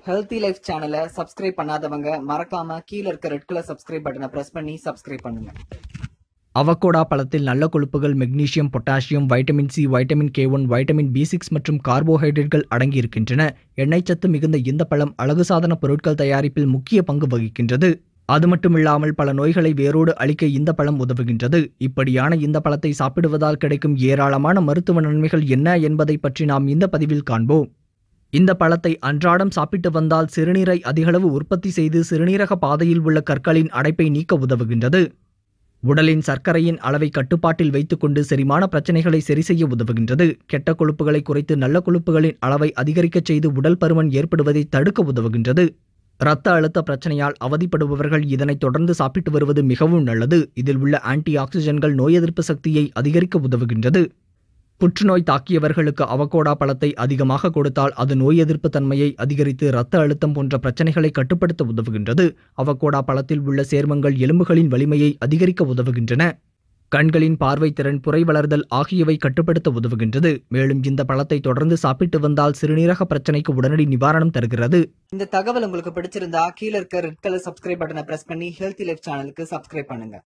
healthy life சேனலை subscribe பண்ணாதவங்க மறக்காம கீழ இருக்க ரெட் கலர் சப்ஸ்கிரைப் பட்டனை பிரஸ் பண்ணி சப்ஸ்கிரைப் பண்ணுங்க அவகோடா பழத்தில் நல்ல கொழுப்புகள் magnesium potassium vitamin C vitamin K one vitamin B six மற்றும் கார்போஹைட்ரேட்கள் அடங்கியிருக்கின்றன எண்ணெய் சத்து மிகுந்த இந்த பழம் அழகு சாதன பொருட்கள் தயாரிப்பில் முக்கிய பங்கு வகிக்கின்றது அது மட்டுமில்லாமல் பல நோய்களை வேரோடு அழிக்க இந்த பழம் உதவுகின்றது இப்படியான இந்த பழத்தை சாப்பிடுவதால் கிடைக்கும் ஏராளமான மருத்துவ நன்மைகள் என்ன என்பதை பற்றி நாம் இந்த பதிவில் காண்போம் இந்த பழத்தை அன்றாடம் சாப்பிட்டு வந்தால் சிறுநீரை அதிகளவு உற்பத்தி செய்து சிறுநீரக பாதையில் உள்ள கற்களின் அடைப்பை நீக்க உதவுகின்றது உடலின் சர்க்கரையின் அளவை கட்டுப்பாட்டில் வைத்துக்கொண்டு செரிமான பிரச்சனைகளை சரி செய்ய உதவுகின்றது கெட்ட கொழுப்புகளை குறைத்து நல்ல கொழுப்புகளின் அளவை அதிகரிக்கச் செய்து உடல் பருமன் ஏற்படுவதை தடுக்க உதவுகின்றது இரத்த அழுத்த பிரச்சனையால் அவதிப்படுபவர்கள் இதனை தொடர்ந்து சாப்பிட்டு வருவது மிகவும் நல்லது இதில் உள்ள ஆன்டி ஆக்சிஜன்கள் நோய் எதிர்ப்பு சக்தியை அதிகரிக்க உதவுகின்றது புற்றுநோய் தாக்கியவர்களுக்கு அவகோடா பழத்தை அதிகமாக கொடுத்தால் அது நோய் எதிர்ப்பு தன்மையை அதிகரித்து இரத்த அழுத்தம் போன்ற பிரச்சனைகளை கட்டுப்படுத்த உதவுகின்றது அவகோடா பழத்தில் உள்ள சேர்மங்கள் எலும்புகளின் வலிமையை அதிகரிக்க உதவுகின்றன கண்களின் பார்வை திறன் புரை வளர்தல் ஆகியவை கட்டுப்படுத்த உதவுகின்றது மேலும் இந்த பழத்தை தொடர்ந்து சாப்பிட்டு வந்தால் சிறுநீரக பிரச்சனைக்கு உடனடி நிவாரணம் தருகிறது இந்த தகவல் உங்களுக்கு பிடிச்சிருந்தா கீழ இருக்க ரெட் கலர் சப்ஸ்கிரைப் பட்டனை பிரஸ் பண்ணி ஹெல்த்தி லைஃப் சேனலுக்கு சப்ஸ்கிரைப் பண்ணுங்க